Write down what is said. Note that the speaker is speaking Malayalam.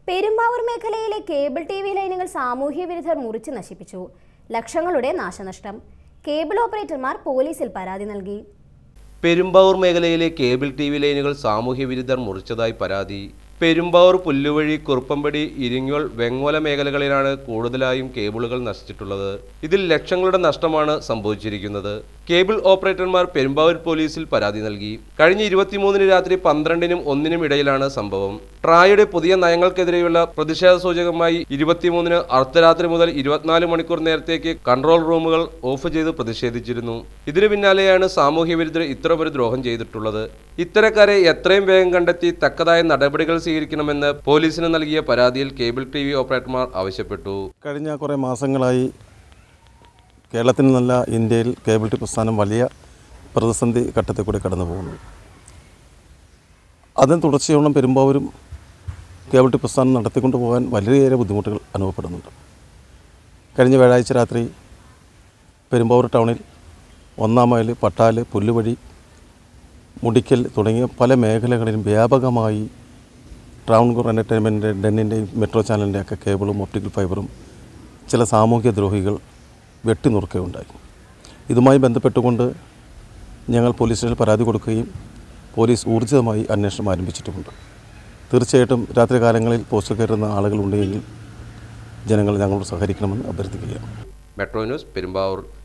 പെരുമ്പാവൂർ മേഖലയിലെ കേബിൾ ടി വി ലൈനുകൾ സാമൂഹ്യ വിരുദ്ധർ മുറിച്ച് നശിപ്പിച്ചു ലക്ഷങ്ങളുടെ നാശനഷ്ടം കേബിൾ ഓപ്പറേറ്റർമാർ പോലീസിൽ പരാതി നൽകി പെരുമ്പാവൂർ മേഖലയിലെ കേബിൾ ടി വി ലൈനുകൾ സാമൂഹ്യ വിരുദ്ധർ മുറിച്ചതായി പരാതി പെരുമ്പാവൂർ പുല്ലുവഴി കുറുപ്പമ്പടി ഇരിങ്ങോൾ വെങ്ങോല മേഖലകളിലാണ് കൂടുതലായും കേബിളുകൾ നശിച്ചിട്ടുള്ളത് ഇതിൽ ലക്ഷങ്ങളുടെ നഷ്ടമാണ് സംഭവിച്ചിരിക്കുന്നത് കേബിൾ ഓപ്പറേറ്റർമാർ പെരുമ്പാവൂർ പോലീസിൽ പരാതി നൽകി കഴിഞ്ഞ ഇരുപത്തിമൂന്നിന് രാത്രി പന്ത്രണ്ടിനും ഒന്നിനും ഇടയിലാണ് സംഭവം ട്രായുടെ പുതിയ നയങ്ങൾക്കെതിരെയുള്ള പ്രതിഷേധ സൂചകമായി ഇരുപത്തിമൂന്നിന് അർദ്ധരാത്രി മുതൽ ഇരുപത്തിനാല് മണിക്കൂർ നേരത്തേക്ക് കൺട്രോൾ റൂമുകൾ ഓഫ് ചെയ്ത് പ്രതിഷേധിച്ചിരുന്നു ഇതിനു പിന്നാലെയാണ് സാമൂഹ്യ വിരുദ്ധർ ഇത്തരമൊരു ദ്രോഹം ചെയ്തിട്ടുള്ളത് ഇത്തരക്കാരെ എത്രയും വേഗം കണ്ടെത്തി തക്കതായ നടപടികൾ സ്വീകരിക്കണമെന്ന് പോലീസിന് നൽകിയ പരാതിയിൽ കേബിൾ ടി വി ഓപ്പറേറ്റർമാർ ആവശ്യപ്പെട്ടു കഴിഞ്ഞ കുറേ മാസങ്ങളായി കേരളത്തിൽ നിന്നല്ല ഇന്ത്യയിൽ കേബിൾ ടി പ്രസ്ഥാനം വലിയ പ്രതിസന്ധി ഘട്ടത്തിൽ കൂടി കടന്നു പോകുന്നു അതിന് തുടർച്ചയോളം പെരുമ്പാവൂരും കേബിൾ ടി പ്രസ്ഥാനം നടത്തിക്കൊണ്ട് പോകാൻ വളരെയേറെ ബുദ്ധിമുട്ടുകൾ അനുഭവപ്പെടുന്നുണ്ട് കഴിഞ്ഞ വ്യാഴാഴ്ച രാത്രി പെരുമ്പാവൂർ ടൗണിൽ ഒന്നാം മൈൽ പട്ടാല് പുല്ലുവഴി മുടിക്കൽ തുടങ്ങിയ പല മേഖലകളിലും വ്യാപകമായി ട്രൗൺ കോർ എൻ്റർടൈൻമെൻറ്റ് ഡെന്നിൻ്റെയും മെട്രോ ചാനലിൻ്റെയൊക്കെ കേബിളും ഒപ്റ്റിക്കൽ ഫൈബറും ചില സാമൂഹ്യ ദ്രോഹികൾ വെട്ടിനുറുക്കുകയുണ്ടായി ഇതുമായി ബന്ധപ്പെട്ടുകൊണ്ട് ഞങ്ങൾ പോലീസ് സ്റ്റേഷനിൽ പരാതി കൊടുക്കുകയും പോലീസ് ഊർജിതമായി അന്വേഷണം ആരംഭിച്ചിട്ടുമുണ്ട് തീർച്ചയായിട്ടും രാത്രികാലങ്ങളിൽ പോസ്റ്റ് കയറുന്ന ആളുകളുണ്ടെങ്കിൽ ജനങ്ങൾ ഞങ്ങളോട് സഹകരിക്കണമെന്ന് അഭ്യർത്ഥിക്കുകയാണ് മെട്രോ ന്യൂസ് പെരുമ്പാവൂർ